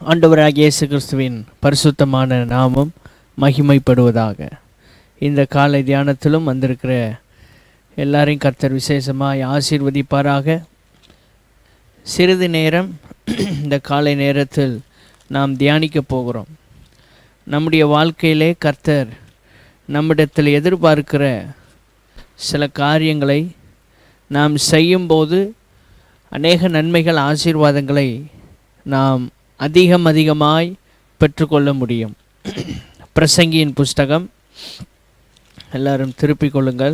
ஆண்டவராகிய இயேசு கிறிஸ்துவின் பரிசுத்தமான நாமம் மகிமைப்படுவதாக இந்த காலை தியானத்திலும் வந்திருக்கிற எல்லாரையும் கர்த்தர் விசேஷமாய் ஆசீர்வதிப்பாராக சிறிது நேரம் இந்த காலை நேரத்தில் நாம் தியானிக்க போகிறோம் நம்முடைய வாழ்க்கையிலே கர்த்தர் நம்மிடத்தில் எதிர்பார்க்கிற சில காரியங்களை நாம் செய்யும்போது அநேக நன்மைகள் ஆசீர்வாதங்களை நாம் அதிகம் அதிகமாய் பெற்றுக்கொள்ள முடியும் பிரசங்கியின் புஸ்தகம் எல்லாரும் திருப்பிக் கொள்ளுங்கள்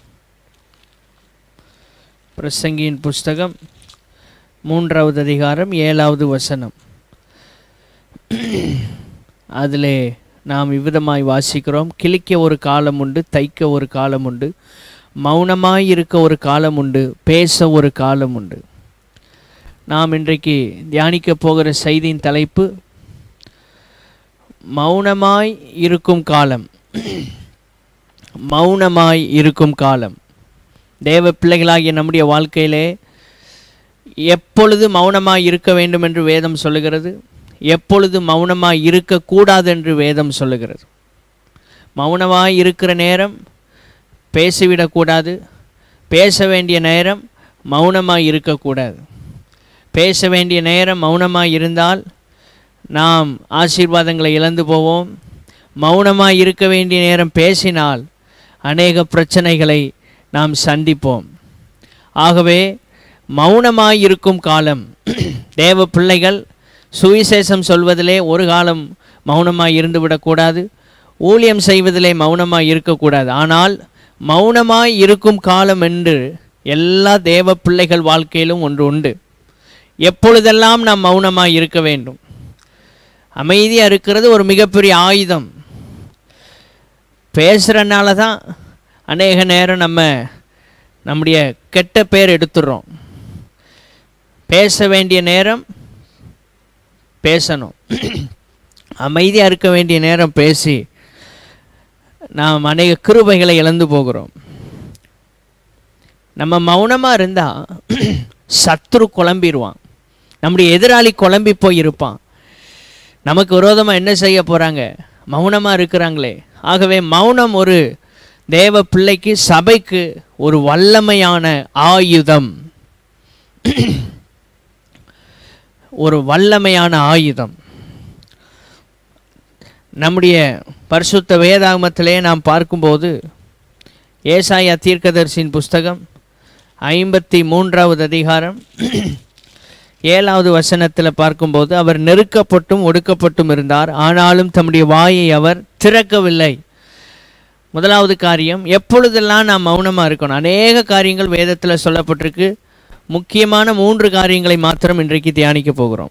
பிரசங்கியின் புஸ்தகம் மூன்றாவது அதிகாரம் ஏழாவது வசனம் அதிலே நாம் இவ்விதமாய் வாசிக்கிறோம் கிழிக்க ஒரு காலம் உண்டு தைக்க ஒரு காலம் உண்டு மௌனமாய் இருக்க ஒரு காலம் உண்டு பேச ஒரு காலம் உண்டு நாம் இன்றைக்கு தியானிக்க போகிற செய்தியின் தலைப்பு மௌனமாய் இருக்கும் காலம் மௌனமாய் இருக்கும் காலம் தேவ பிள்ளைகளாகிய நம்முடைய வாழ்க்கையிலே எப்பொழுது மௌனமாய் இருக்க வேண்டும் என்று வேதம் சொல்லுகிறது எப்பொழுது மௌனமாய் இருக்கக்கூடாது என்று வேதம் சொல்லுகிறது மௌனமாய் இருக்கிற நேரம் பேசிவிடக்கூடாது பேச வேண்டிய நேரம் மௌனமாய் இருக்கக்கூடாது பேச வேண்டிய நேரம் மௌனமாய் இருந்தால் நாம் ஆசீர்வாதங்களை இழந்து போவோம் மௌனமாய் இருக்க வேண்டிய நேரம் பேசினால் அநேக பிரச்சனைகளை நாம் சந்திப்போம் ஆகவே மௌனமாய் இருக்கும் காலம் தேவ பிள்ளைகள் சுவிசேஷம் சொல்வதிலே ஒரு காலம் மௌனமாய் இருந்து விடக்கூடாது ஊழியம் செய்வதிலே மௌனமாய் இருக்கக்கூடாது ஆனால் மௌனமாய் இருக்கும் காலம் என்று எல்லா தேவ பிள்ளைகள் வாழ்க்கையிலும் ஒன்று உண்டு எப்பொழுதெல்லாம் நாம் மௌனமாய் இருக்க வேண்டும் அமைதியாக இருக்கிறது ஒரு மிகப்பெரிய ஆயுதம் பேசுகிறனால தான் அநேக நேரம் நம்ம நம்முடைய கெட்ட பேர் எடுத்துடுறோம் பேச வேண்டிய நேரம் பேசணும் அமைதியாக இருக்க வேண்டிய நேரம் பேசி நாம் அநேக கிருபைகளை இழந்து போகிறோம் நம்ம மௌனமாக இருந்தால் சத்ரு குழம்பிடுவான் நம்முடைய எதிராளி குழம்பி போய் இருப்பான் நமக்கு விரோதமாக என்ன செய்ய போகிறாங்க மௌனமாக இருக்கிறாங்களே ஆகவே மௌனம் ஒரு தேவ பிள்ளைக்கு சபைக்கு ஒரு வல்லமையான ஆயுதம் ஒரு வல்லமையான ஆயுதம் நம்முடைய பரிசுத்த வேதாகமத்திலே நாம் பார்க்கும்போது ஏசாயா தீர்க்கதரிசியின் புஸ்தகம் ஐம்பத்தி மூன்றாவது அதிகாரம் ஏழாவது வசனத்தில் பார்க்கும்போது அவர் நெருக்கப்பட்டும் ஒடுக்கப்பட்டும் இருந்தார் ஆனாலும் தம்முடைய வாயை அவர் திறக்கவில்லை முதலாவது காரியம் எப்பொழுதெல்லாம் நாம் மௌனமாக இருக்கணும் அநேக காரியங்கள் வேதத்தில் சொல்லப்பட்டிருக்கு முக்கியமான மூன்று காரியங்களை மாத்திரம் இன்றைக்கு தியானிக்க போகிறோம்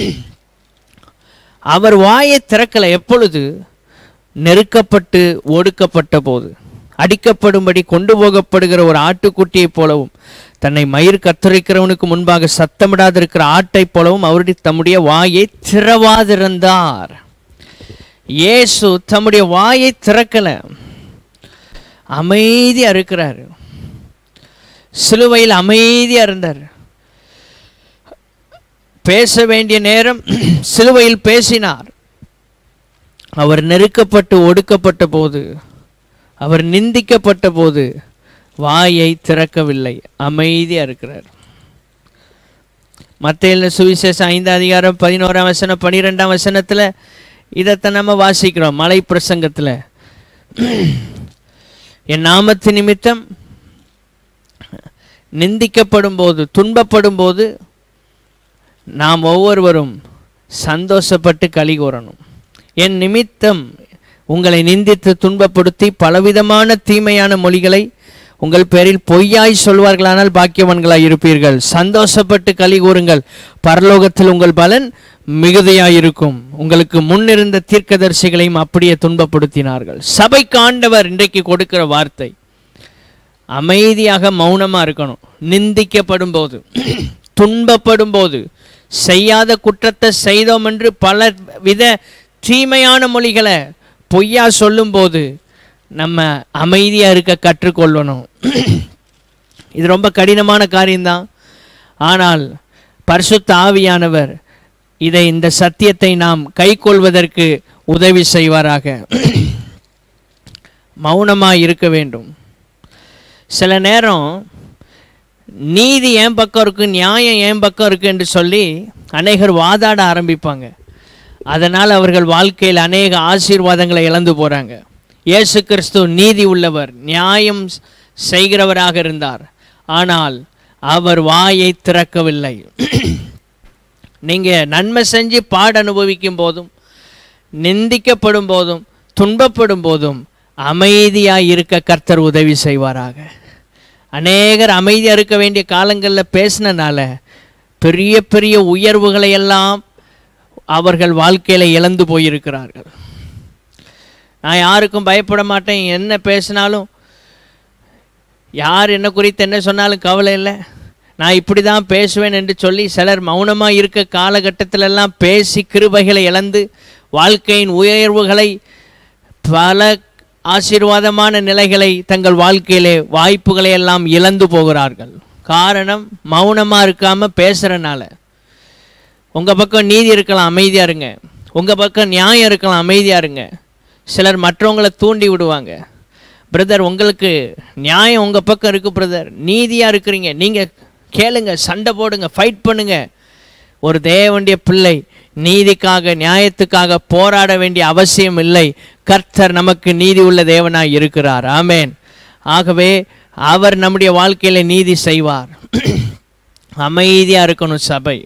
அவர் வாயை திறக்கலை எப்பொழுது நெருக்கப்பட்டு ஒடுக்கப்பட்ட போது அடிக்கப்படும்படி கொண்டு போகப்படுகிற ஒரு ஆட்டுக்குட்டியைப் போலவும் தன்னை மயிர் கத்தரிக்கிறவனுக்கு முன்பாக சத்தமிடாதிருக்கிற ஆட்டைப் போலவும் அவருடைய தம்முடைய வாயை திறவாதிருந்தார் இயேசு தம்முடைய வாயை திறக்கல அமைதியா இருக்கிறார் சிலுவையில் அமைதியா இருந்தார் பேச வேண்டிய நேரம் சிலுவையில் பேசினார் அவர் நெருக்கப்பட்டு ஒடுக்கப்பட்ட போது அவர் நிந்திக்கப்பட்ட போது வாயை திறக்கவில்லை அமைதியா இருக்கிறார் மத்திய சுவிசேஷம் ஐந்தாம் அதிகாரம் பதினோராம் வசனம் பனிரெண்டாம் வசனத்தில் இதைத்தான் நம்ம வாசிக்கிறோம் மலை பிரசங்கத்தில் என் நாமத்து நிமித்தம் நிந்திக்கப்படும் போது துன்பப்படும் போது நாம் ஒவ்வொருவரும் சந்தோஷப்பட்டு களி கூறணும் என் நிமித்தம் உங்களை நிந்தித்து துன்பப்படுத்தி பலவிதமான தீமையான மொழிகளை உங்கள் பேரில் பொய்யாய் சொல்வார்களானால் பாக்கியவான்களாய் இருப்பீர்கள் சந்தோஷப்பட்டு களி கூறுங்கள் பரலோகத்தில் உங்கள் பலன் மிகுதியாயிருக்கும் உங்களுக்கு முன்னிருந்த தீர்க்கதரிசிகளையும் அப்படியே துன்பப்படுத்தினார்கள் சபைக்கு ஆண்டவர் இன்றைக்கு கொடுக்கிற வார்த்தை அமைதியாக மௌனமாக இருக்கணும் நிந்திக்கப்படும் போது துன்பப்படும் போது செய்யாத குற்றத்தை செய்தோம் என்று பல வித தீமையான மொழிகளை பொய்யா சொல்லும்போது நம்ம அமைதியாக இருக்க கற்றுக்கொள்ளணும் இது ரொம்ப கடினமான காரியம்தான் ஆனால் பரிசுத்த ஆவியானவர் இதை இந்த சத்தியத்தை நாம் கைக்கொள்வதற்கு உதவி செய்வாராக மௌனமாக இருக்க வேண்டும் சில நேரம் நீதி என் பக்கம் இருக்கு நியாயம் என் பக்கம் இருக்கு என்று சொல்லி அநேகர் வாதாட ஆரம்பிப்பாங்க அதனால் அவர்கள் வாழ்க்கையில் அநேக ஆசீர்வாதங்களை இழந்து போகிறாங்க இயேசு கிறிஸ்து நீதி உள்ளவர் நியாயம் செய்கிறவராக இருந்தார் ஆனால் அவர் வாயை திறக்கவில்லை நீங்கள் நன்மை செஞ்சு பாட அனுபவிக்கும் போதும் நிந்திக்கப்படும் போதும் துன்பப்படும் போதும் அமைதியாக இருக்க கர்த்தர் உதவி செய்வாராக அநேகர் அமைதியாக இருக்க வேண்டிய காலங்களில் பேசினனால பெரிய பெரிய உயர்வுகளை எல்லாம் அவர்கள் வாழ்க்கையில் இழந்து போயிருக்கிறார்கள் நான் யாருக்கும் பயப்பட மாட்டேன் என்ன பேசினாலும் யார் என்ன குறித்து என்ன சொன்னாலும் கவலை இல்லை நான் இப்படி தான் பேசுவேன் என்று சொல்லி சிலர் மௌனமாக இருக்க காலகட்டத்திலெல்லாம் பேசி கிருபைகளை இழந்து வாழ்க்கையின் உயர்வுகளை பல ஆசீர்வாதமான நிலைகளை தங்கள் வாழ்க்கையிலே வாய்ப்புகளை எல்லாம் இழந்து போகிறார்கள் காரணம் மௌனமாக இருக்காமல் பேசுகிறனால உங்கள் பக்கம் நீதி இருக்கலாம் அமைதியாக இருங்க உங்கள் பக்கம் நியாயம் இருக்கலாம் அமைதியாக இருங்க சிலர் மற்றவங்களை தூண்டி விடுவாங்க பிரதர் உங்களுக்கு நியாயம் உங்கள் பக்கம் இருக்குது பிரதர் நீதியாக இருக்கிறீங்க நீங்கள் கேளுங்க சண்டை போடுங்க ஃபைட் பண்ணுங்க ஒரு தேவனுடைய பிள்ளை நீதிக்காக நியாயத்துக்காக போராட வேண்டிய அவசியம் இல்லை கர்த்தர் நமக்கு நீதி உள்ள தேவனாய் இருக்கிறார் ஆமேன் ஆகவே அவர் நம்முடைய வாழ்க்கையில் நீதி செய்வார் அமைதியாக இருக்கணும் சபை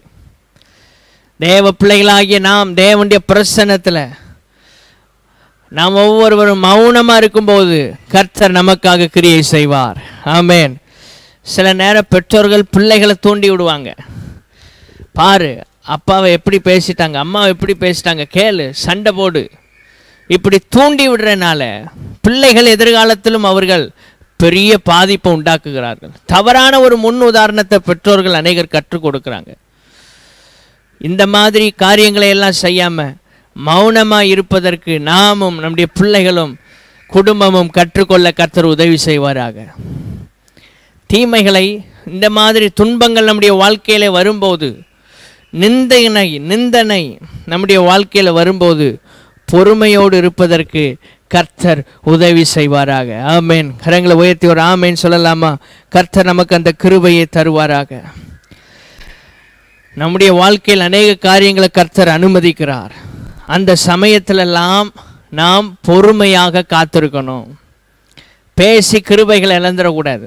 தேவ பிள்ளைகளாகிய நாம் தேவனுடைய பிரசன்னத்தில் நாம் ஒவ்வொருவரும் மௌனமாக இருக்கும்போது கர்த்தர் நமக்காக கிரியை செய்வார் ஆமேன் சில நேரம் பெற்றோர்கள் பிள்ளைகளை தூண்டி விடுவாங்க பாரு அப்பாவை எப்படி பேசிட்டாங்க அம்மாவை எப்படி பேசிட்டாங்க கேளு சண்டை போடு இப்படி தூண்டி விடுறனால பிள்ளைகள் எதிர்காலத்திலும் அவர்கள் பெரிய பாதிப்பை உண்டாக்குகிறார்கள் தவறான ஒரு முன் உதாரணத்தை பெற்றோர்கள் அநேகர் கற்றுக் கொடுக்குறாங்க இந்த மாதிரி காரியங்களை எல்லாம் செய்யாமல் மௌனமாக இருப்பதற்கு நாமும் நம்முடைய பிள்ளைகளும் குடும்பமும் கற்றுக்கொள்ள கர்த்தர் உதவி செய்வாராக தீமைகளை இந்த மாதிரி துன்பங்கள் நம்முடைய வாழ்க்கையில் வரும்போது நிந்தனை நிந்தனை நம்முடைய வாழ்க்கையில் வரும்போது பொறுமையோடு இருப்பதற்கு கர்த்தர் உதவி செய்வாராக ஆமேன் கரங்களை உயர்த்தி ஒரு ஆமேன் சொல்லலாமா கர்த்தர் நமக்கு அந்த கிருபையை தருவாராக நம்முடைய வாழ்க்கையில் அநேக காரியங்களை கர்த்தர் அனுமதிக்கிறார் அந்த சமயத்திலெல்லாம் நாம் பொறுமையாக காத்திருக்கணும் பேசி கிருபைகளை இழந்துடக்கூடாது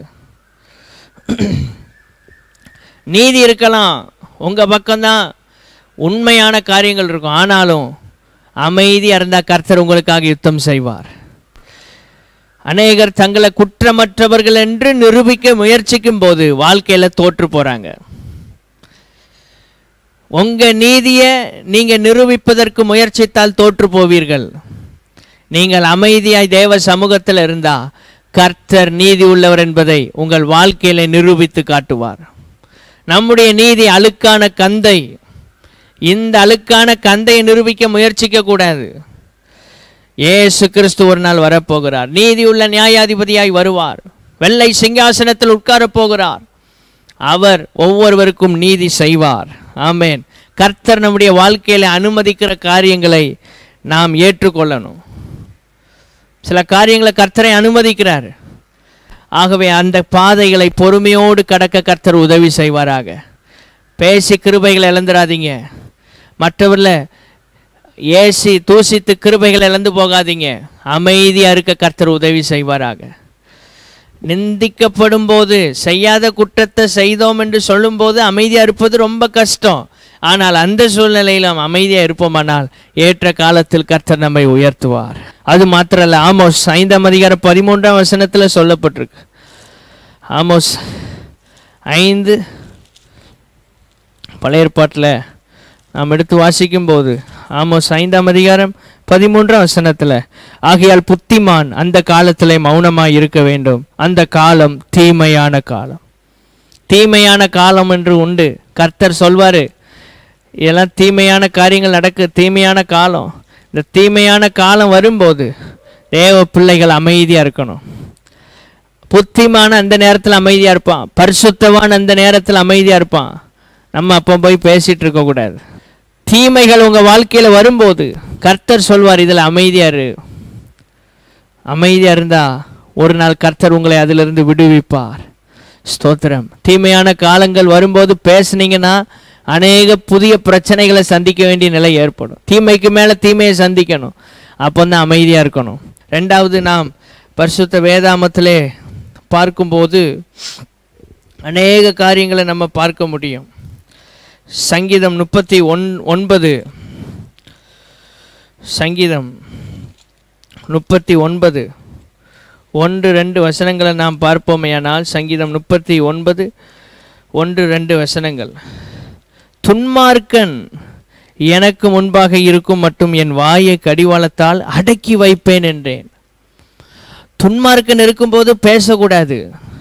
நீதி இருக்கலாம் உங்கள் பக்கம்தான் உண்மையான காரியங்கள் இருக்கும் ஆனாலும் அமைதியாக இருந்தால் கர்த்தர் உங்களுக்காக யுத்தம் செய்வார் அநேகர் தங்களை குற்றமற்றவர்கள் என்று நிரூபிக்க முயற்சிக்கும் போது வாழ்க்கையில் தோற்று போகிறாங்க உங்கள் நீதியை நீங்கள் நிரூபிப்பதற்கு முயற்சித்தால் தோற்று போவீர்கள் நீங்கள் அமைதியாய் தேவ சமூகத்தில் இருந்தால் கர்த்தர் நீதி உள்ளவர் என்பதை உங்கள் வாழ்க்கையில் நிரூபித்து காட்டுவார் நம்முடைய நீதி அழுக்கான கந்தை இந்த அழுக்கான கந்தையை நிரூபிக்க முயற்சிக்க கூடாது ஏசு கிறிஸ்து ஒரு நாள் வரப்போகிறார் நீதியுள்ள நியாயாதிபதியாய் வருவார் வெள்ளை சிங்காசனத்தில் உட்காரப் போகிறார் அவர் ஒவ்வொருவருக்கும் நீதி செய்வார் ஆமேன் கர்த்தர் நம்முடைய வாழ்க்கையில் அனுமதிக்கிற காரியங்களை நாம் ஏற்றுக்கொள்ளணும் சில காரியங்களை கர்த்தரை அனுமதிக்கிறார் ஆகவே அந்த பாதைகளை பொறுமையோடு கடக்க கர்த்தர் உதவி செய்வாராக பேசி கிருபைகளை இழந்துடாதீங்க மற்றவரில் ஏசி தூசித்து கிருபைகளை இழந்து போகாதீங்க அமைதியாக இருக்க கர்த்தர் உதவி செய்வாராக நிந்திக்கப்படும் போது செய்யாத குற்றத்தை செய்தோம் என்று சொல்லும்போது அமைதியாக இருப்பது ரொம்ப கஷ்டம் ஆனால் அந்த சூழ்நிலையிலும் அமைதியாக இருப்போமானால் ஏற்ற காலத்தில் கர்த்தர் நம்மை உயர்த்துவார் அது மாத்திரல்ல ஆமோஸ் ஐந்தாம் அதிகாரம் பதிமூன்றாம் வசனத்தில் சொல்லப்பட்டிருக்கு ஆமோஸ் ஐந்து பழைய ஏற்பாட்டில் நாம் எடுத்து வாசிக்கும்போது ஆமோஸ் ஐந்தாம் அதிகாரம் பதிமூன்றாம் வசனத்தில் ஆகையால் புத்திமான் அந்த காலத்தில் மௌனமாக இருக்க வேண்டும் அந்த காலம் தீமையான காலம் தீமையான காலம் என்று உண்டு கர்த்தர் சொல்வார் இதெல்லாம் தீமையான காரியங்கள் நடக்கு தீமையான காலம் இந்த தீமையான காலம் வரும்போது தேவ பிள்ளைகள் அமைதியாக இருக்கணும் புத்திமான அந்த நேரத்தில் அமைதியாக இருப்பான் பரிசுத்தவான் அந்த நேரத்தில் அமைதியாக இருப்பான் நம்ம அப்போ போய் பேசிகிட்டு இருக்கக்கூடாது தீமைகள் உங்க வாழ்க்கையில வரும்போது கர்த்தர் சொல்வார் இதுல அமைதியா இரு அமைதியா இருந்தா ஒரு நாள் கர்த்தர் உங்களை அதிலிருந்து விடுவிப்பார் ஸ்தோத்திரம் தீமையான காலங்கள் வரும்போது பேசுனீங்கன்னா அநேக புதிய பிரச்சனைகளை சந்திக்க வேண்டிய நிலை ஏற்படும் தீமைக்கு மேலே தீமையை சந்திக்கணும் அப்போ தான் அமைதியாக இருக்கணும் ரெண்டாவது நாம் பரிசுத்த வேதாமத்திலே பார்க்கும்போது அநேக காரியங்களை நம்ம பார்க்க முடியும் சங்கீதம் முப்பத்தி ஒன் ஒன்பது சங்கீதம் முப்பத்தி ஒன்பது ஒன்று ரெண்டு வசனங்களை நாம் பார்ப்போமேயானால் சங்கீதம் முப்பத்தி ஒன்பது ஒன்று ரெண்டு வசனங்கள் துன்மார்க்கன் எனக்கு முன்பாக இருக்கும் மட்டும் என் வாயை கடிவாளத்தால் அடக்கி வைப்பேன் என்றேன் துன்மார்க்கன் இருக்கும்போது பேசக்கூடாது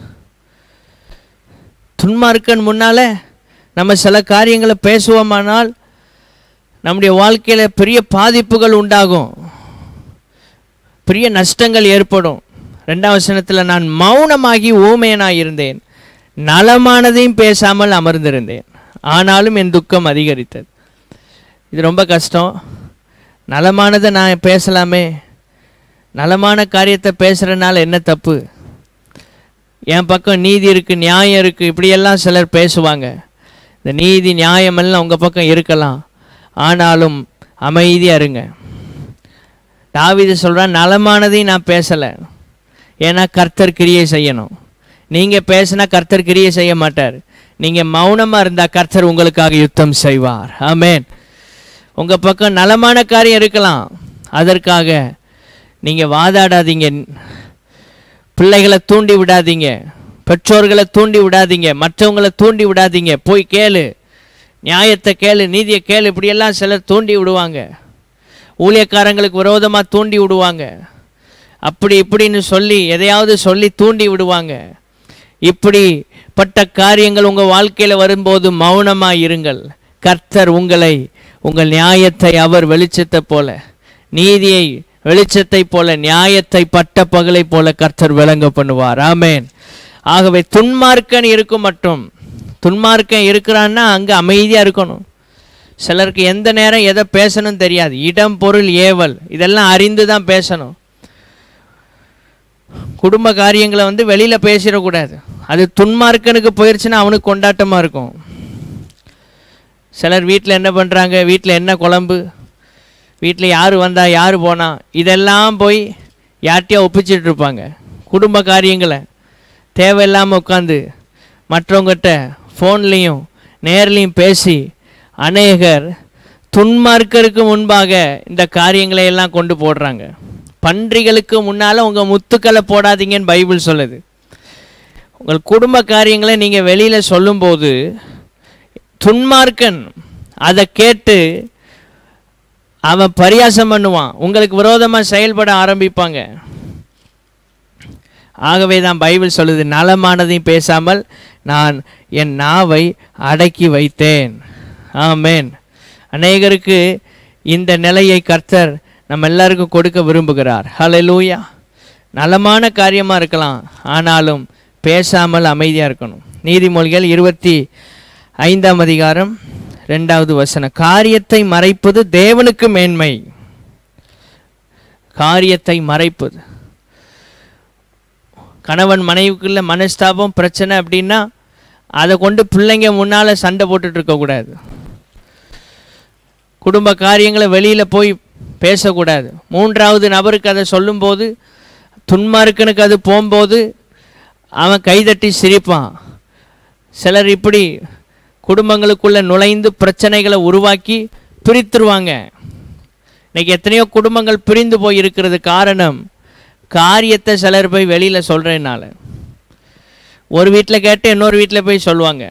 துன்மார்க்கன் முன்னால நம்ம சில காரியங்களை பேசுவோமானால் நம்முடைய வாழ்க்கையில் பெரிய பாதிப்புகள் உண்டாகும் பெரிய நஷ்டங்கள் ஏற்படும் ரெண்டாம் வசனத்தில் நான் மௌனமாகி ஊமையனாய் இருந்தேன் நலமானதையும் பேசாமல் அமர்ந்திருந்தேன் ஆனாலும் என் துக்கம் அதிகரித்தது இது ரொம்ப கஷ்டம் நலமானதை நான் பேசலாமே நலமான காரியத்தை பேசுகிறனால என்ன தப்பு என் பக்கம் நீதி இருக்குது நியாயம் இருக்குது இப்படியெல்லாம் சிலர் பேசுவாங்க இந்த நீதி நியாயமெல்லாம் உங்கள் பக்கம் இருக்கலாம் ஆனாலும் அமைதியாக இருங்க தாவீது சொல்கிறான் நலமானதையும் நான் பேசலை ஏன்னா கர்த்தர் கிரியை செய்யணும் நீங்கள் பேசினா கர்த்தர் கிரியை செய்ய மாட்டார் நீங்கள் மௌனமாக இருந்தால் கர்த்தர் உங்களுக்காக யுத்தம் செய்வார் ஆமென் உங்கள் பக்கம் நலமான காரியம் இருக்கலாம் அதற்காக நீங்கள் வாதாடாதீங்க பிள்ளைகளை தூண்டி விடாதீங்க பெற்றோர்களை தூண்டி விடாதீங்க மற்றவங்களை தூண்டி விடாதீங்க போய் கேளு நியாயத்தை கேளு நீதியை கேளு இப்படியெல்லாம் சிலர் தூண்டி விடுவாங்க ஊழியக்காரங்களுக்கு விரோதமாக தூண்டி விடுவாங்க அப்படி இப்படின்னு சொல்லி எதையாவது சொல்லி தூண்டி விடுவாங்க இப்படிப்பட்ட காரியங்கள் உங்கள் வாழ்க்கையில் வரும்போது மௌனமாக இருங்கள் கர்த்தர் உங்களை உங்கள் நியாயத்தை அவர் வெளிச்சத்தை போல நீதியை வெளிச்சத்தை போல நியாயத்தை பட்ட பகலை போல கர்த்தர் விளங்க பண்ணுவார் ஆமேன் ஆகவே துன்மார்க்கன் இருக்கும் மட்டும் துன்மார்க்கன் இருக்கிறான்னா அங்கே அமைதியாக இருக்கணும் சிலருக்கு எந்த நேரம் எதை பேசணும் தெரியாது இடம் பொருள் ஏவல் இதெல்லாம் அறிந்து தான் பேசணும் குடும்ப காரியங்களை வந்து வெளியில் பேசிடக்கூடாது அது துன்மார்க்கனுக்கு போயிடுச்சுன்னா அவனுக்கு கொண்டாட்டமாக இருக்கும் சிலர் வீட்டில் என்ன பண்ணுறாங்க வீட்டில் என்ன குழம்பு வீட்டில் யார் வந்தா யார் போனா இதெல்லாம் போய் யார்கிட்டயோ ஒப்பிச்சிட்டு இருப்பாங்க குடும்ப காரியங்களை தேவையில்லாமல் உட்காந்து மற்றவங்ககிட்ட ஃபோன்லேயும் நேர்லேயும் பேசி அநேகர் துன்மார்க்கருக்கு முன்பாக இந்த காரியங்களை எல்லாம் கொண்டு போடுறாங்க பன்றிகளுக்கு முன்னால் உங்கள் முத்துக்களை போடாதீங்கன்னு பைபிள் சொல்லுது உங்கள் குடும்ப காரியங்களை நீங்கள் வெளியில் சொல்லும்போது துன்மார்க்கன் அதை கேட்டு அவன் பரியாசம் பண்ணுவான் உங்களுக்கு விரோதமாக செயல்பட ஆரம்பிப்பாங்க ஆகவே தான் பைபிள் சொல்லுது நலமானதையும் பேசாமல் நான் என் நாவை அடக்கி வைத்தேன் ஆமேன் அநேகருக்கு இந்த நிலையை கர்த்தர் நம்ம எல்லாருக்கும் கொடுக்க விரும்புகிறார் ஹalleluya நலமான காரியமாக இருக்கலாம் ஆனாலும் பேசாமல் அமைதியாக இருக்கணும் நீதிமொழிகள் இருபத்தி ஐந்தாம் அதிகாரம் ரெண்டாவது வசனம் காரியத்தை மறைப்பது தேவனுக்கு மேன்மை காரியத்தை மறைப்பது கணவன் மனைவிக்குள்ள மனஸ்தாபம் பிரச்சனை அப்படின்னா அதை கொண்டு பிள்ளைங்க முன்னால் சண்டை போட்டுட்டு இருக்கக்கூடாது குடும்ப காரியங்களை வெளியில் போய் பேசக்கூடாது மூன்றாவது நபருக்கு அதை சொல்லும்போது துன்மார்க்கனுக்கு அது போகும்போது அவன் கைதட்டி சிரிப்பான் சிலர் இப்படி குடும்பங்களுக்குள்ளே நுழைந்து பிரச்சனைகளை உருவாக்கி பிரித்துருவாங்க இன்னைக்கு எத்தனையோ குடும்பங்கள் பிரிந்து போய் இருக்கிறது காரணம் காரியத்தை சிலர் போய் வெளியில் சொல்கிறதுனால ஒரு வீட்டில் கேட்டு இன்னொரு வீட்டில் போய் சொல்லுவாங்க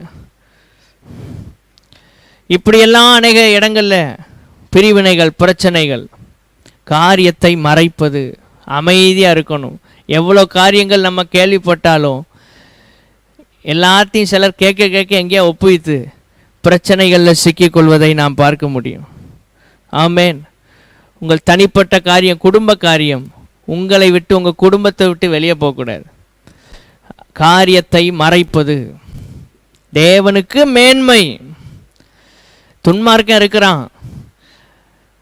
இப்படியெல்லாம் அநேக இடங்களில் பிரிவினைகள் பிரச்சனைகள் காரியத்தை மறைப்பது அமைதியாக இருக்கணும் எவ்வளோ காரியங்கள் நம்ம கேள்விப்பட்டாலும் எல்லாத்தையும் சிலர் கேட்க கேட்க எங்கேயோ ஒப்புவித்து பிரச்சனைகளில் சிக்கிக்கொள்வதை நாம் பார்க்க முடியும் ஆமேன் உங்கள் தனிப்பட்ட காரியம் குடும்ப காரியம் உங்களை விட்டு உங்கள் குடும்பத்தை விட்டு வெளியே போகக்கூடாது காரியத்தை மறைப்பது தேவனுக்கு மேன்மை துன்மார்க்கம் இருக்கிறான்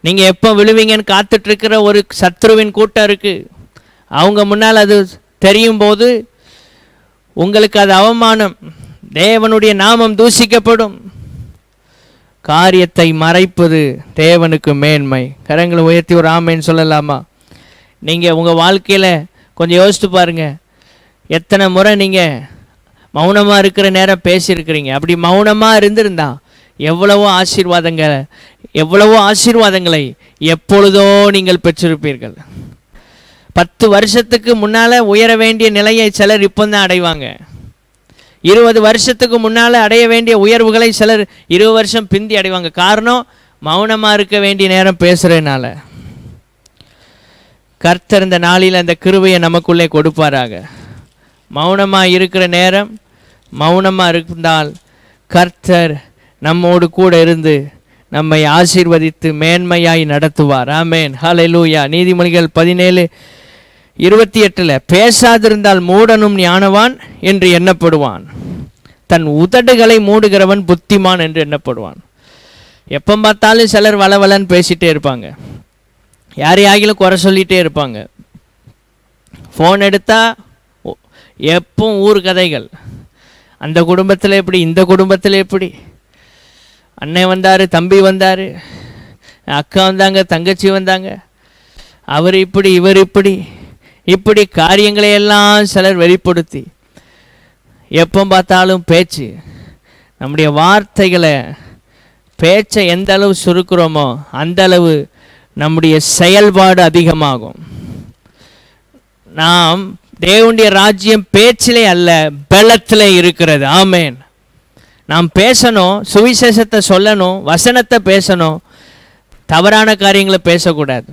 நீங்கள் எப்போ விழுவீங்கன்னு காத்துட்டு இருக்கிற ஒரு சத்ருவின் கூட்டம் இருக்குது அவங்க முன்னால் அது தெரியும் போது உங்களுக்கு அது அவமானம் தேவனுடைய நாமம் தூசிக்கப்படும் காரியத்தை மறைப்பது தேவனுக்கு மேன்மை கரங்களை உயர்த்தி ஒரு ஆமைன்னு சொல்லலாமா நீங்கள் உங்கள் வாழ்க்கையில் கொஞ்சம் யோசித்து பாருங்க எத்தனை முறை நீங்கள் மௌனமாக இருக்கிற நேரம் பேசியிருக்கிறீங்க அப்படி மௌனமாக இருந்திருந்தா எவ்வளவோ ஆசீர்வாதங்களை எவ்வளவோ ஆசீர்வாதங்களை எப்பொழுதோ நீங்கள் பெற்றிருப்பீர்கள் பத்து வருஷத்துக்கு முன்னால் உயர வேண்டிய நிலையை சிலர் இப்போ தான் அடைவாங்க இருபது வருஷத்துக்கு முன்னால் அடைய வேண்டிய உயர்வுகளை சிலர் இருபது வருஷம் பிந்தி அடைவாங்க காரணம் மௌனமாக இருக்க வேண்டிய நேரம் பேசுகிறதுனால கர்த்தர் இந்த நாளில் அந்த கிருபையை நமக்குள்ளே கொடுப்பாராக மௌனமாக இருக்கிற நேரம் மௌனமாக இருந்தால் கர்த்தர் நம்மோடு கூட இருந்து நம்மை ஆசீர்வதித்து மேன்மையாய் நடத்துவார் ஆமேன் ஹalleluya நீதிமொழிகள் பதினேழு இருபத்தி எட்டில் பேசாதிருந்தால் மூடனும் ஞானவான் என்று எண்ணப்படுவான் தன் உதடுகளை மூடுகிறவன் புத்திமான் என்று எண்ணப்படுவான் எப்போ பார்த்தாலும் சிலர் வளவலன்னு பேசிட்டே இருப்பாங்க யாரையாகிலும் குறை சொல்லிகிட்டே இருப்பாங்க ஃபோன் எடுத்தால் எப்பவும் ஊர் கதைகள் அந்த குடும்பத்தில் எப்படி இந்த குடும்பத்தில் எப்படி அண்ணன் வந்தார் தம்பி வந்தார் அக்கா வந்தாங்க தங்கச்சி வந்தாங்க அவர் இப்படி இவர் இப்படி இப்படி காரியங்களை எல்லாம் சிலர் வெளிப்படுத்தி எப்போ பார்த்தாலும் பேச்சு நம்முடைய வார்த்தைகளை பேச்சை எந்த அளவு சுருக்குறோமோ அந்த அளவு நம்முடைய செயல்பாடு அதிகமாகும் நாம் தேவனுடைய ராஜ்யம் பேச்சிலே அல்ல பலத்திலே இருக்கிறது ஆமேன் நாம் பேசணும் சுவிசேஷத்தை சொல்லணும் வசனத்தை பேசணும் தவறான காரியங்களை பேசக்கூடாது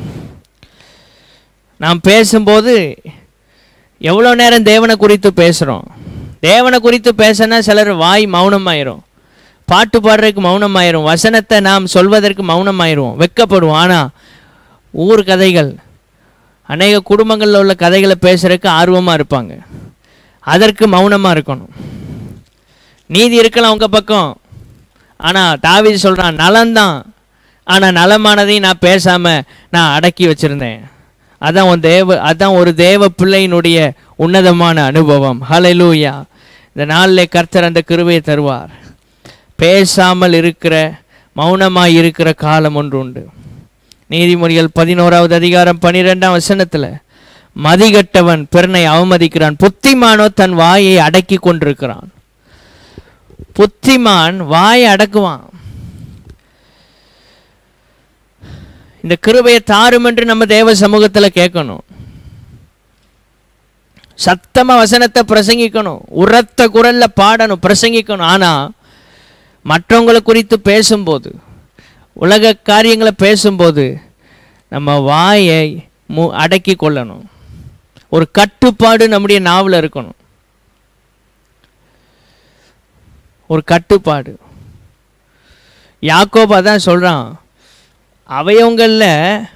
நாம் பேசும்போது எவ்வளோ நேரம் தேவனை குறித்து பேசுகிறோம் தேவனை குறித்து பேசினா சிலர் வாய் மௌனமாயிரும் பாட்டு பாடுறதுக்கு மௌனமாயிரும் வசனத்தை நாம் சொல்வதற்கு மௌனமாயிரும் வெட்கப்படுவோம் ஆனால் ஊர் கதைகள் அநேக குடும்பங்களில் உள்ள கதைகளை பேசுறதுக்கு ஆர்வமாக இருப்பாங்க அதற்கு மௌனமாக இருக்கணும் நீதி இருக்கலாம் உங்கள் பக்கம் ஆனால் தாவீது சொல்கிறான் நலம்தான் ஆனால் நலமானதையும் நான் பேசாமல் நான் அடக்கி வச்சுருந்தேன் அதான் உன் தேவ அதான் ஒரு தேவ பிள்ளையினுடைய உன்னதமான அனுபவம் ஹalleluya இந்த நாளில் கர்த்தர் அந்த கிருபையை தருவார் பேசாமல் இருக்கிற மௌனமாய் இருக்கிற காலம் ஒன்று உண்டு நீதிமொழிகள் பதினோராவது அதிகாரம் பனிரெண்டாம் வசனத்தில் மதிகட்டவன் பிறனை அவமதிக்கிறான் புத்திமானோ தன் வாயை அடக்கி கொண்டிருக்கிறான் புத்திமான் வாயை அடக்குவான் இந்த கிருபையை தாரும் என்று நம்ம தேவ சமூகத்தில் கேட்கணும் சத்தமா வசனத்தை பிரசங்கிக்கணும் உரத்த குரல்ல பாடணும் பிரசங்கிக்கணும் ஆனா மற்றவங்களை குறித்து பேசும்போது உலக காரியங்களை பேசும்போது நம்ம வாயை மு அடக்கி கொள்ளணும் ஒரு கட்டுப்பாடு நம்முடைய நாவில் இருக்கணும் ஒரு கட்டுப்பாடு யாக்கோபா தான் சொல்கிறான் அவயவங்களில்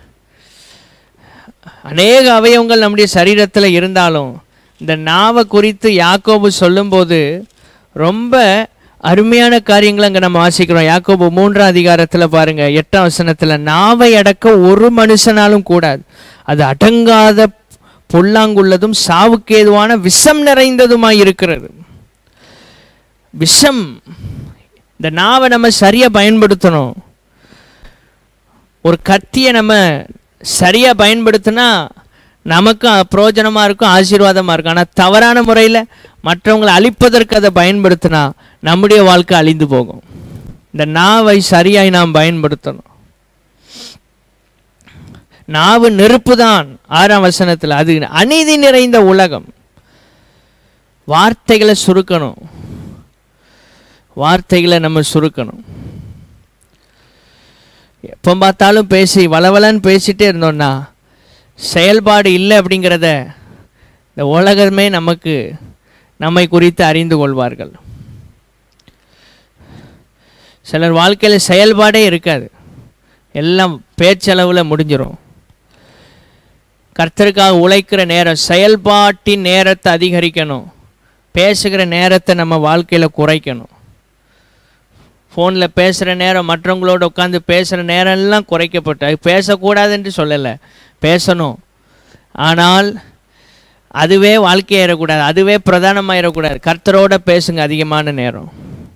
அநேக அவயவங்கள் நம்முடைய சரீரத்தில் இருந்தாலும் இந்த நாவை குறித்து யாக்கோபு சொல்லும்போது ரொம்ப அருமையான காரியங்களை அங்கே நம்ம வாசிக்கிறோம் யாக்கோபு மூன்றாம் அதிகாரத்தில் பாருங்க எட்டாம் வசனத்தில் நாவை அடக்க ஒரு மனுஷனாலும் கூடாது அது அடங்காத பொல்லாங்குள்ளதும் சாவுக்கு ஏதுவான விஷம் நிறைந்ததுமாய் இருக்கிறது விஷம் இந்த நாவை நம்ம சரியாக பயன்படுத்தணும் ஒரு கத்தியை நம்ம சரியாக பயன்படுத்தினா நமக்கும் பிரயோஜனமாக இருக்கும் ஆசீர்வாதமாக இருக்கும் ஆனால் தவறான முறையில் மற்றவங்களை அழிப்பதற்கு அதை பயன்படுத்தினா நம்முடைய வாழ்க்கை அழிந்து போகும் இந்த நாவை சரியாய் நாம் பயன்படுத்தணும் நாவு நெருப்பு தான் ஆறாம் வசனத்தில் அது அநீதி நிறைந்த உலகம் வார்த்தைகளை சுருக்கணும் வார்த்தைகளை நம்ம சுருக்கணும் எப்போ பார்த்தாலும் பேசி வளவலன்னு பேசிட்டே இருந்தோம்னா செயல்பாடு இல்லை அப்படிங்கிறத இந்த உலகமே நமக்கு நம்மை குறித்து அறிந்து கொள்வார்கள் சிலர் வாழ்க்கையில் செயல்பாடே இருக்காது எல்லாம் பேச்சளவில் முடிஞ்சிடும் கர்த்தருக்காக உழைக்கிற நேரம் செயல்பாட்டின் நேரத்தை அதிகரிக்கணும் பேசுகிற நேரத்தை நம்ம வாழ்க்கையில் குறைக்கணும் ஃபோனில் பேசுகிற நேரம் மற்றவங்களோட உட்காந்து பேசுகிற நேரம் எல்லாம் குறைக்கப்பட்டு அது பேசக்கூடாதுன்னு சொல்லலை பேசணும் ஆனால் அதுவே வாழ்க்கையாயிடக்கூடாது அதுவே பிரதானமாயிடக்கூடாது கர்த்தரோட பேசுங்க அதிகமான நேரம்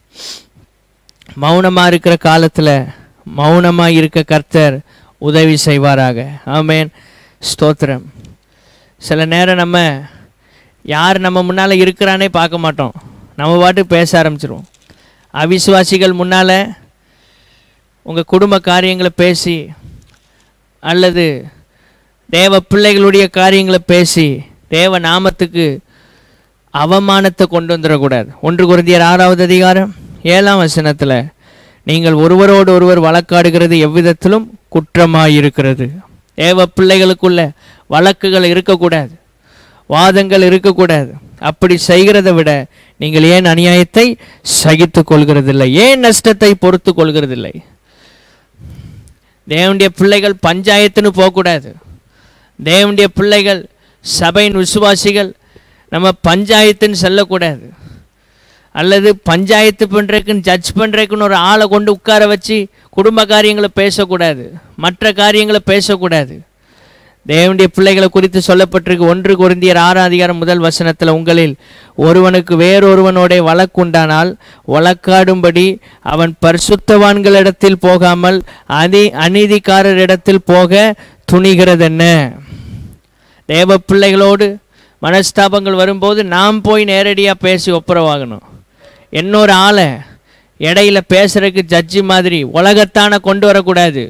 மௌனமாக இருக்கிற காலத்தில் மௌனமாக இருக்க கர்த்தர் உதவி செய்வாராக ஆமேன் ஸ்தோத்திரம் சில நேரம் நம்ம யார் நம்ம முன்னால் இருக்கிறானே பார்க்க மாட்டோம் நம்ம பாட்டு பேச ஆரம்பிச்சிருவோம் அவிசுவாசிகள் முன்னால் உங்கள் குடும்ப காரியங்களை பேசி அல்லது தேவ பிள்ளைகளுடைய காரியங்களை பேசி தேவ நாமத்துக்கு அவமானத்தை கொண்டு வந்துடக்கூடாது ஒன்று குருந்தியர் ஆறாவது அதிகாரம் ஏழாம் வசனத்தில் நீங்கள் ஒருவரோடு ஒருவர் வழக்காடுகிறது எவ்விதத்திலும் குற்றமாயிருக்கிறது தேவ பிள்ளைகளுக்குள்ள வழக்குகள் இருக்கக்கூடாது வாதங்கள் இருக்கக்கூடாது அப்படி செய்கிறத விட நீங்கள் ஏன் அநியாயத்தை சகித்து கொள்கிறதில்லை ஏன் நஷ்டத்தை பொறுத்து கொள்கிறதில்லை தேவனுடைய பிள்ளைகள் பஞ்சாயத்துன்னு போகக்கூடாது தேவனுடைய பிள்ளைகள் சபையின் விசுவாசிகள் நம்ம பஞ்சாயத்துன்னு சொல்லக்கூடாது அல்லது பஞ்சாயத்து பண்ணுறதுக்குன்னு ஜட்ஜ் பண்ணுறதுக்குன்னு ஒரு ஆளை கொண்டு உட்கார வச்சு குடும்ப காரியங்களை பேசக்கூடாது மற்ற காரியங்களை பேசக்கூடாது தேவனுடைய பிள்ளைகளை குறித்து சொல்லப்பட்டிருக்கு ஒன்று குருந்தியர் ஆறாம் அதிகாரம் முதல் வசனத்தில் உங்களில் ஒருவனுக்கு வேறொருவனோட வழக்குண்டானால் வழக்காடும்படி அவன் பரிசுத்தவான்களிடத்தில் போகாமல் அதி அநீதிக்காரரிடத்தில் போக துணிகிறதென்ன தேவ பிள்ளைகளோடு மனஸ்தாபங்கள் வரும்போது நாம் போய் நேரடியாக பேசி ஒப்புரவாகணும் இன்னொரு ஆளை இடையில பேசுறதுக்கு ஜட்ஜி மாதிரி உலகத்தான கொண்டு வரக்கூடாது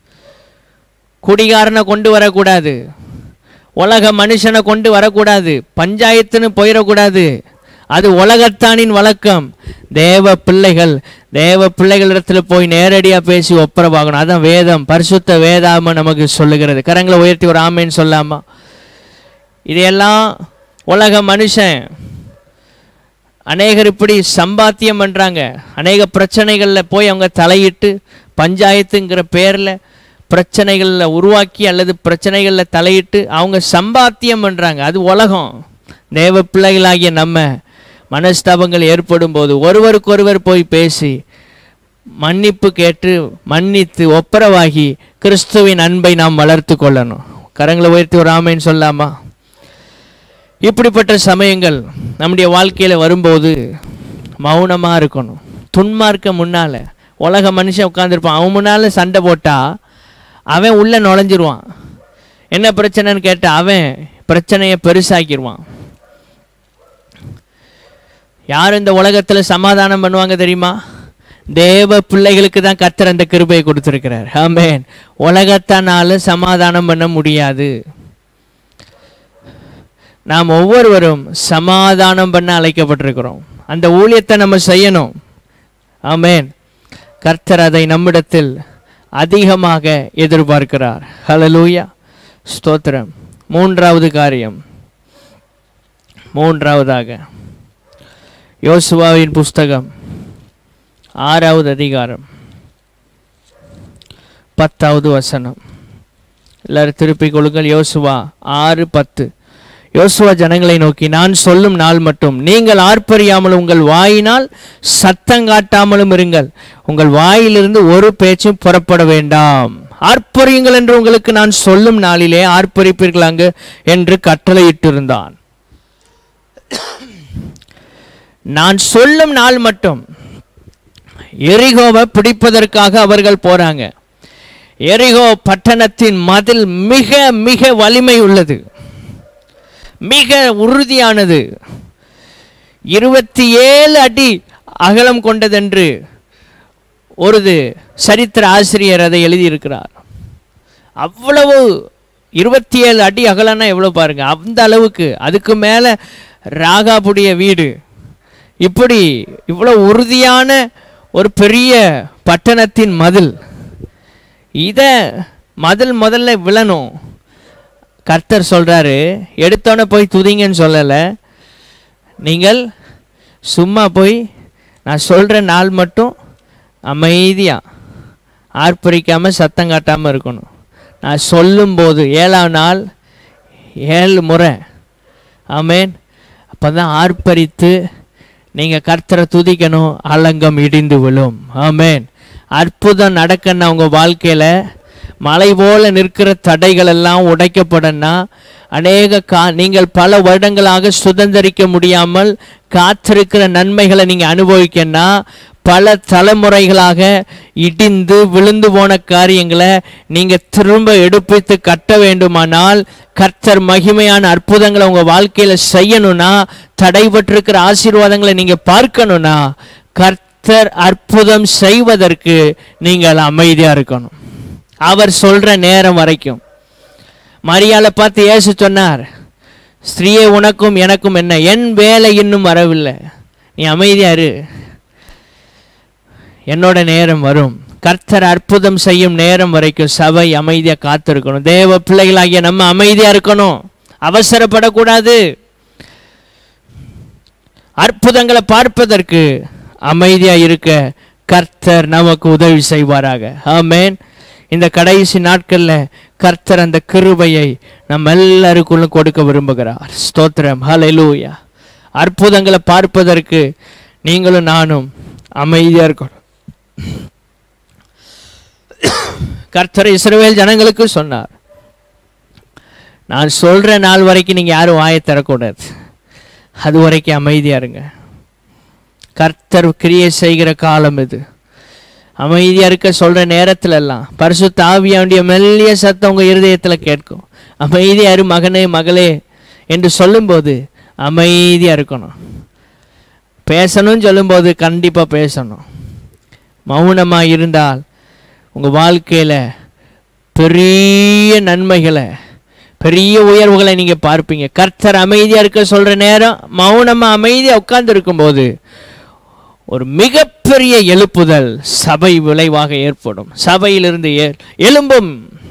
குடிகாரனை கொண்டு வரக்கூடாது உலக மனுஷனை கொண்டு வரக்கூடாது பஞ்சாயத்துன்னு போயிடக்கூடாது அது உலகத்தானின் வழக்கம் தேவ பிள்ளைகள் தேவ பிள்ளைகளிடத்தில் போய் நேரடியாக பேசி ஒப்புரவாகணும் அதான் வேதம் பரிசுத்த வேதாம நமக்கு சொல்லுகிறது கரங்களை உயர்த்தி ஒரு ஆமைன்னு சொல்லாமா இதையெல்லாம் உலக மனுஷன் அநேகர் இப்படி சம்பாத்தியம் பண்ணுறாங்க அநேக பிரச்சனைகளில் போய் அவங்க தலையிட்டு பஞ்சாயத்துங்கிற பேரில் பிரச்சனைகளில் உருவாக்கி அல்லது பிரச்சனைகளில் தலையிட்டு அவங்க சம்பாத்தியம் பண்ணுறாங்க அது உலகம் தேவ பிள்ளைகளாகிய நம்ம மனஸ்தாபங்கள் ஏற்படும் போது ஒருவருக்கொருவர் போய் பேசி மன்னிப்பு கேட்டு மன்னித்து ஒப்புரவாகி கிறிஸ்துவின் அன்பை நாம் வளர்த்து கொள்ளணும் கரங்களை உயர்த்தி ஒரு ஆமைன்னு சொல்லாமா இப்படிப்பட்ட சமயங்கள் நம்முடைய வாழ்க்கையில் வரும்போது மௌனமாக இருக்கணும் துன்மார்க்க முன்னால் உலக மனுஷன் உட்காந்துருப்பான் அவன் முன்னால் சண்டை போட்டால் அவன் உள்ளே நுழைஞ்சிருவான் என்ன பிரச்சனைன்னு கேட்டால் அவன் பிரச்சனையை பெருசாக்கிடுவான் யார் இந்த உலகத்தில் சமாதானம் பண்ணுவாங்க தெரியுமா தேவ பிள்ளைகளுக்கு தான் கர்த்தர் அந்த கிருபையை கொடுத்துருக்கிறார் ஆமேன் உலகத்தானால சமாதானம் பண்ண முடியாது நாம் ஒவ்வொருவரும் சமாதானம் பண்ண அழைக்கப்பட்டிருக்கிறோம் அந்த ஊழியத்தை நம்ம செய்யணும் ஆமேன் கர்த்தர் அதை நம்மிடத்தில் அதிகமாக எதிர்பார்க்கிறார் ஹலலூயா ஸ்தோத்திரம் மூன்றாவது காரியம் மூன்றாவதாக யோசுவாவின் புஸ்தகம் ஆறாவது அதிகாரம் பத்தாவது வசனம் எல்லாரும் திருப்பிக் கொள்ளுங்கள் யோசுவா ஆறு பத்து யோசுவா ஜனங்களை நோக்கி நான் சொல்லும் நாள் மட்டும் நீங்கள் ஆர்ப்பரியாமலும் உங்கள் வாயினால் சத்தங்காட்டாமலும் இருங்கள் உங்கள் வாயிலிருந்து ஒரு பேச்சும் புறப்பட வேண்டாம் ஆர்ப்பரியுங்கள் என்று உங்களுக்கு நான் சொல்லும் நாளிலே ஆர்ப்பரிப்பீர்கள் அங்கு என்று கட்டளையிட்டிருந்தான் நான் சொல்லும் நாள் மட்டும் எரிகோவை பிடிப்பதற்காக அவர்கள் போறாங்க எரிகோ பட்டணத்தின் மதில் மிக மிக வலிமை உள்ளது மிக உறுதியானது இருபத்தி ஏழு அடி அகலம் கொண்டதென்று ஒரு சரித்திர ஆசிரியர் அதை எழுதியிருக்கிறார் அவ்வளவு இருபத்தி ஏழு அடி அகலம்னா எவ்வளோ பாருங்க அந்த அளவுக்கு அதுக்கு மேலே ராகாபுடைய வீடு இப்படி இவ்வளோ உறுதியான ஒரு பெரிய பட்டணத்தின் மதில் இதை மதில் முதல்ல விழணும் கர்த்தர் சொல்கிறாரு எடுத்தோன்னே போய் துதிங்கன்னு சொல்லலை நீங்கள் சும்மா போய் நான் சொல்கிற நாள் மட்டும் அமைதியாக ஆர்ப்பரிக்காமல் சத்தம் காட்டாமல் இருக்கணும் நான் சொல்லும்போது ஏழாம் நாள் ஏழு முறை ஆமேன் அப்போ தான் ஆர்ப்பரித்து நீங்க கர்த்தரை துதிக்கணும் அலங்கம் இடிந்து விழும் ஆமென் அற்புதம் நடக்கன்னா உங்க வாழ்க்கையில மலை போல நிற்கிற தடைகள் எல்லாம் உடைக்கப்படனா அநேக கா நீங்கள் பல வருடங்களாக சுதந்திரிக்க முடியாமல் காத்திருக்கிற நன்மைகளை நீங்க அனுபவிக்கன்னா பல தலைமுறைகளாக இடிந்து விழுந்து போன காரியங்களை நீங்க திரும்ப எடுப்பித்து கட்ட வேண்டுமானால் கர்த்தர் மகிமையான அற்புதங்களை உங்க வாழ்க்கையில செய்யணும்னா தடைபட்டிருக்கிற ஆசீர்வாதங்களை நீங்க பார்க்கணும்னா கர்த்தர் அற்புதம் செய்வதற்கு நீங்கள் அமைதியா இருக்கணும் அவர் சொல்ற நேரம் வரைக்கும் மரியாதை பார்த்து இயேசு சொன்னார் ஸ்திரீயே உனக்கும் எனக்கும் என்ன என் வேலை இன்னும் வரவில்லை நீ அமைதியா இரு என்னோட நேரம் வரும் கர்த்தர் அற்புதம் செய்யும் நேரம் வரைக்கும் சபை அமைதியா காத்திருக்கணும் தேவ பிள்ளைகளாகிய நம்ம அமைதியா இருக்கணும் அவசரப்படக்கூடாது அற்புதங்களை பார்ப்பதற்கு அமைதியா இருக்க கர்த்தர் நமக்கு உதவி செய்வாராக ஆமென் இந்த கடைசி நாட்கள்ல கர்த்தர் அந்த கிருபையை நம்ம எல்லாருக்குள்ளும் கொடுக்க விரும்புகிறார் ஸ்தோத்திரம் ஹalleluya அற்புதங்களை பார்ப்பதற்கு நீங்களும் நானும் அமைதியா இருக்கணும் கர்த்தர் இஸ்ரவேல் ஜனங்களுக்கு சொன்னார் நான் சொல்ற நாள் வரைக்கும் நீங்க யாரும் வாயை தரக்கூடாது அது வரைக்கும் அமைதியா இருங்க கர்த்தர் கிரியை செய்கிற காலம் இது அமைதியா இருக்க சொல்ற நேரத்துல எல்லாம் பரிசுத்த ஆவியாண்டிய மெல்லிய சத்தம் உங்க இருதயத்துல கேட்கும் அமைதியா இரு மகனே மகளே என்று சொல்லும்போது அமைதியா இருக்கணும் பேசணும்னு சொல்லும்போது கண்டிப்பா பேசணும் மௌனமா இருந்தால் உங்க வாழ்க்கையில பெரிய நன்மைகளை பெரிய உயர்வுகளை நீங்க பார்ப்பீங்க கர்த்தர் அமைதியா இருக்க சொல்ற நேரம் மௌனமா அமைதியா உட்கார்ந்து இருக்கும்போது ஒரு மிகப்பெரிய எழுப்புதல் சபை விளைவாக ஏற்படும் சபையிலிருந்து ஏ- எழும்பும்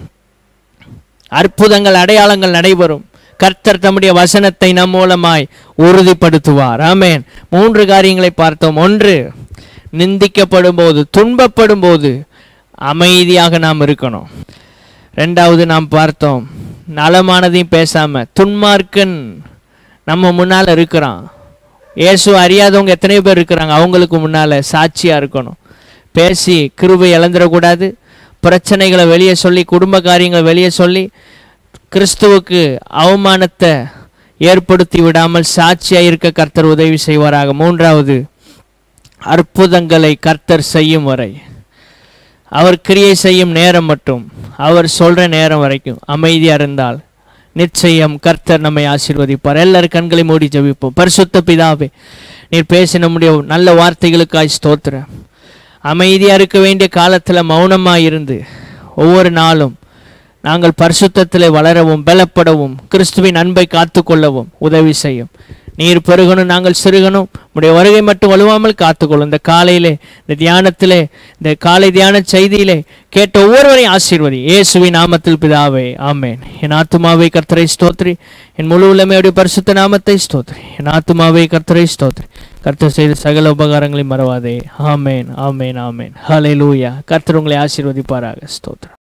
அற்புதங்கள் அடையாளங்கள் நடைபெறும் கர்த்தர் தம்முடைய வசனத்தை நம் மூலமாய் உறுதிப்படுத்துவார் ஆமென் மூன்று காரியங்களை பார்த்தோம் ஒன்று நிந்திக்கப்படும் போது துன்பப்படும் போது அமைதியாக நாம் இருக்கணும் ரெண்டாவது நாம் பார்த்தோம் நலமானதையும் பேசாம துன்மார்க்கன் நம்ம முன்னால இருக்கிறான் இயேசு அறியாதவங்க எத்தனை பேர் இருக்கிறாங்க அவங்களுக்கு முன்னால சாட்சியா இருக்கணும் பேசி கிருபை இழந்துடக்கூடாது பிரச்சனைகளை வெளியே சொல்லி குடும்ப காரியங்களை வெளியே சொல்லி கிறிஸ்துவுக்கு அவமானத்தை ஏற்படுத்தி விடாமல் சாட்சியா இருக்க கர்த்தர் உதவி செய்வாராக மூன்றாவது அற்புதங்களை கர்த்தர் செய்யும் வரை அவர் கிரியை செய்யும் நேரம் மட்டும் அவர் சொல்ற நேரம் வரைக்கும் அமைதியா இருந்தால் நிச்சயம் கர்த்தர் நம்மை ஆசீர்வதிப்பார் எல்லாரும் கண்களை மூடி ஜெபிப்போம் பரிசுத்த பிதாவே நீர் பேசி நம்முடைய நல்ல வார்த்தைகளுக்காய் ஸ்தோத்திரம் அமைதியா இருக்க வேண்டிய காலத்துல மௌனமா இருந்து ஒவ்வொரு நாளும் நாங்கள் பரிசுத்தத்திலே வளரவும் பலப்படவும் கிறிஸ்துவின் அன்பை காத்துக்கொள்ளவும் உதவி செய்யும் நீர் பெருகணும் நாங்கள் சிறுகணும் உடைய வருகை மட்டும் வலுவாமல் காத்துக்கொள்ளும் இந்த காலையிலே இந்த தியானத்திலே இந்த காலை தியான செய்தியிலே கேட்ட ஒவ்வொருவரையும் ஆசீர்வதி இயேசுவின் நாமத்தில் பிதாவே ஆமேன் என் ஆத்துமாவை கர்த்தரை ஸ்தோத்ரி என் முழு உள்ளமையுடைய பரிசுத்த நாமத்தை ஸ்தோத்ரி என் ஆத்துமாவை கர்த்தரை ஸ்தோத்ரி கர்த்தர் செய்த சகல உபகாரங்களையும் மறவாதே ஆமேன் ஆமேன் ஆமேன் ஹalleluya கர்த்தர் உங்களை ஆசீர்வதிப்பாராக ஸ்தோத்திரம்